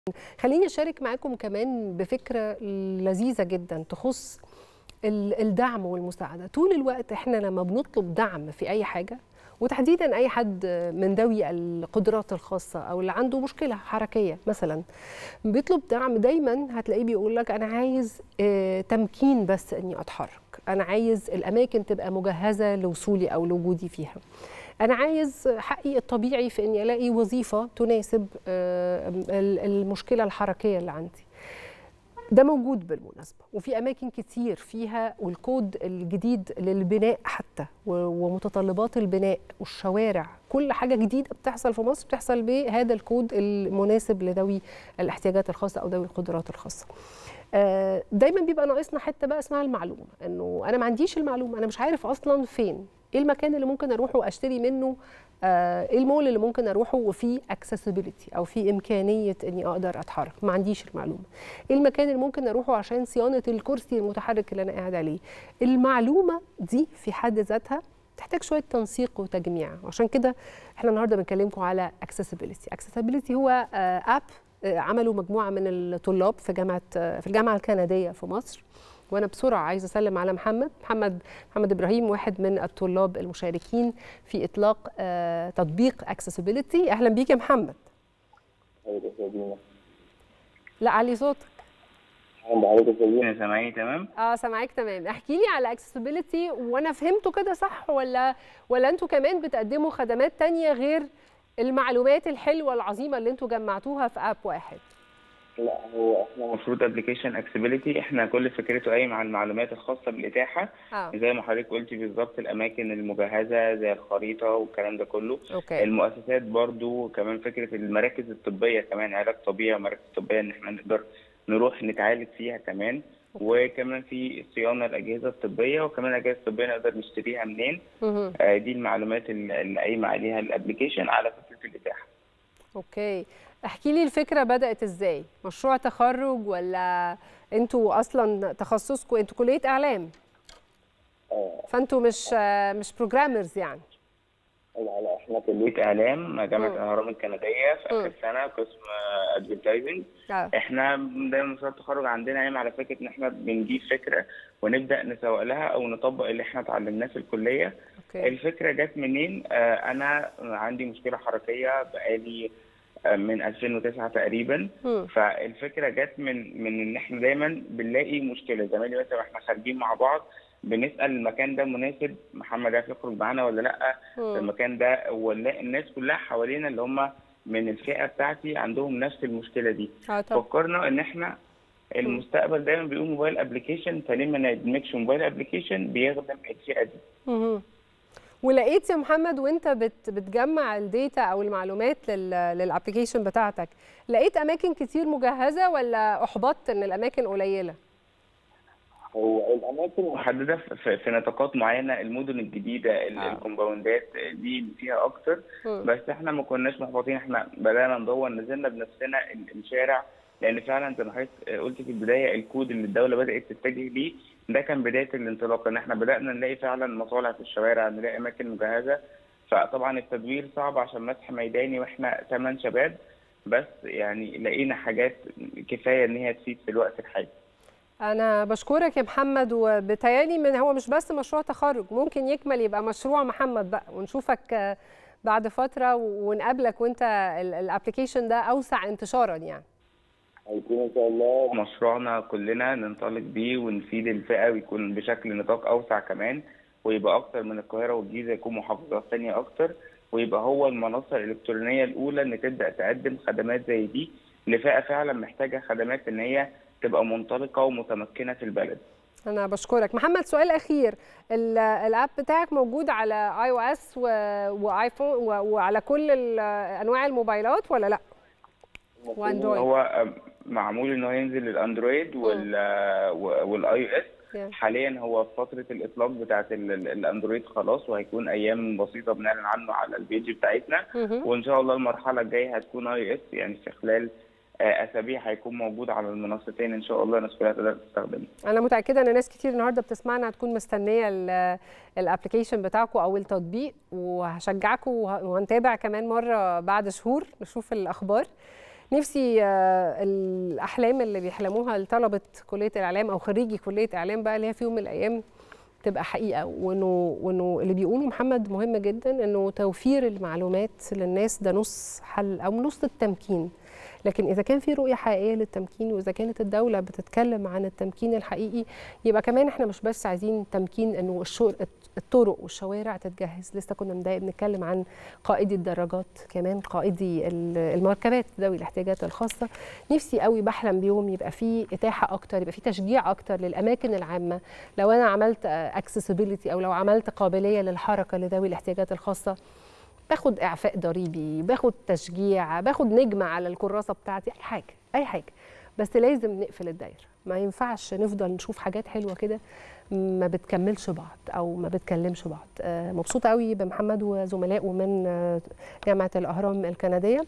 خليني اشارك معاكم كمان بفكره لذيذه جدا تخص الدعم والمساعده طول الوقت احنا لما بنطلب دعم في اي حاجه وتحديدا اي حد من ذوي القدرات الخاصه او اللي عنده مشكله حركيه مثلا بيطلب دعم دايما هتلاقيه بيقول لك انا عايز تمكين بس اني اتحرك انا عايز الاماكن تبقى مجهزه لوصولي او لوجودي فيها انا عايز حقي الطبيعي في اني الاقي وظيفه تناسب المشكله الحركيه اللي عندي ده موجود بالمناسبة وفي أماكن كتير فيها والكود الجديد للبناء حتى ومتطلبات البناء والشوارع كل حاجة جديدة بتحصل في مصر بتحصل بهذا الكود المناسب لذوي الاحتياجات الخاصة أو ذوي القدرات الخاصة دايما بيبقى ناقصنا حته بقى اسمها المعلومه انه انا ما عنديش المعلومه انا مش عارف اصلا فين ايه المكان اللي ممكن اروحه واشتري منه ايه المول اللي ممكن اروحه وفيه اكسسبيليتي او في امكانيه اني اقدر اتحرك ما عنديش المعلومه ايه المكان اللي ممكن اروحه عشان صيانه الكرسي المتحرك اللي انا قاعد عليه المعلومه دي في حد ذاتها تحتاج شويه تنسيق وتجميع وعشان كده احنا النهارده بنكلمكم على اكسسبيليتي اكسسبيليتي هو اب عملوا مجموعه من الطلاب في جامعه في الجامعه الكنديه في مصر وانا بسرعه عايزه اسلم على محمد محمد محمد ابراهيم واحد من الطلاب المشاركين في اطلاق تطبيق اكسسبيليتي اهلا بيك يا محمد لا علي صوتك حضرتك سامعيني تمام؟ اه سامعاك تمام احكي لي على اكسسبيليتي وانا فهمته كده صح ولا ولا انتوا كمان بتقدموا خدمات تانية غير المعلومات الحلوه العظيمه اللي انتوا جمعتوها في اب واحد لا هو احنا المفروض ابلكيشن اكسبيليتي احنا كل فكرته قايم على المعلومات الخاصه بالاتاحه آه. زي ما حضرتك قلتي بالظبط الاماكن المجهزه زي الخريطه والكلام ده كله أوكي. المؤسسات برضو كمان فكره المراكز الطبيه كمان علاج طبيعي ومراكز طبيه ان احنا نقدر نروح نتعالج فيها كمان وكمان في صيانه الاجهزه الطبيه وكمان الاجهزه الطبيه نقدر نشتريها منين مهم. آه دي المعلومات اللي قايمه عليها الابلكيشن على فكره الاتاحه اوكي احكي لي الفكره بدات ازاي مشروع تخرج ولا انتوا اصلا تخصصكم انتوا كليه اعلام آه، فانتوا مش مش بروجرامرز يعني لا لا احنا كليه اعلام جامعه مم. الاهرام الكنديه في اخر مم. سنه قسم ادفرتايزنج اه احنا دايما مشروع التخرج عندنا قايم على فكره ان احنا بنجيب فكره ونبدا نسوق لها او نطبق اللي احنا اتعلمناه في الكليه اوكي الفكره جت منين آه، انا عندي مشكله حركيه بقالي آه، من 2009 تقريبا مم. فالفكره جت من من ان احنا دايما بنلاقي مشكله زمايلي مثلا واحنا خارجين مع بعض بنسال المكان ده مناسب محمد عارف يخرج معانا ولا لا مم. المكان ده ونلاقي الناس كلها حوالينا اللي هم من الفئه بتاعتي عندهم نفس المشكله دي اه طب فكرنا ان احنا المستقبل دايما بيقول موبايل ابلكيشن فليه ما ندمجش موبايل ابلكيشن بيخدم الفئه دي مهم. ولقيت يا محمد وانت بت بتجمع الداتا او المعلومات للابلكيشن بتاعتك لقيت اماكن كتير مجهزه ولا احبطت ان الاماكن قليله هو الاماكن محدده في, في نطاقات معينه المدن الجديده ال- آه. الكومباوندات دي اللي فيها اكتر مم. بس احنا ما كناش محبطين احنا بدانا ندور نزلنا بنفسنا ال- الشارع لان فعلا زي ما حضرتك قلت في البدايه الكود اللي الدوله بدات تتجه ليه ده كان بدايه الانطلاق ان احنا بدانا نلاقي فعلا مصالح في الشوارع نلاقي اماكن مجهزه فطبعا التدوير صعب عشان مسح ميداني واحنا ثمان شباب بس يعني لقينا حاجات كفايه ان هي تفيد في الوقت الحالي انا بشكرك يا محمد وبتهيالي من هو مش بس مشروع تخرج ممكن يكمل يبقى مشروع محمد بقى ونشوفك آه، بعد فتره ونقابلك وانت الابلكيشن ده اوسع انتشارا يعني هيكون ان شاء الله مشروعنا كلنا ننطلق بيه ونفيد الفئه ويكون بشكل نطاق اوسع كمان ويبقى اكتر من القاهره والجيزه يكون محافظات ثانيه اكتر ويبقى هو المنصه الالكترونيه الاولى ان تبدا تقدم خدمات زي دي لفئه فعلا محتاجه خدمات ان هي تبقى منطلقه ومتمكنه في البلد. انا بشكرك محمد سؤال اخير ال- الاب بتاعك موجود على اي او اس وايفون و- وعلى كل ال- انواع الموبايلات ولا لا واندرويد هو معمول ان هو ينزل للاندرويد وال والاي او اس Yeah. حاليا هو في فتره الاطلاق بتاعه ال- ال- الاندرويد خلاص وهيكون ايام بسيطه بنعلن عنه على البيج بتاعتنا مهم. وان شاء الله المرحله الجايه هتكون اي اس يعني في خلال آه، اسابيع هيكون موجود على المنصتين ان شاء الله الناس كلها تقدر تستخدمه انا متاكده ان ناس كتير النهارده بتسمعنا هتكون مستنيه الابلكيشن بتاعكم او التطبيق وهشجعكم وه- وهنتابع كمان مره بعد شهور نشوف الاخبار نفسي آه، الاحلام اللي بيحلموها لطلبه كليه الاعلام او خريجي كليه اعلام بقى اللي هي في يوم من الايام تبقى حقيقه وانه وانه اللي بيقوله محمد مهم جدا انه توفير المعلومات للناس ده نص حل او نص التمكين لكن اذا كان في رؤيه حقيقيه للتمكين واذا كانت الدوله بتتكلم عن التمكين الحقيقي يبقى كمان احنا مش بس عايزين تمكين انه الشر... الطرق والشوارع تتجهز لسه كنا مضايق بنتكلم عن قائدي الدراجات كمان قائدي ال- المركبات ذوي الاحتياجات الخاصه نفسي قوي بحلم بيوم يبقى في اتاحه اكتر يبقى في تشجيع اكتر للاماكن العامه لو انا عملت اكسسبيليتي او لو عملت قابليه للحركه لذوي الاحتياجات الخاصه باخد اعفاء ضريبي باخد تشجيع باخد نجمه على الكراسه بتاعتي اي حاجه اي حاجه بس لازم نقفل الدايره ما ينفعش نفضل نشوف حاجات حلوه كده ما بتكملش بعض او ما بتكلمش بعض آه، مبسوطه قوي بمحمد وزملائه من آه، جامعه الاهرام الكنديه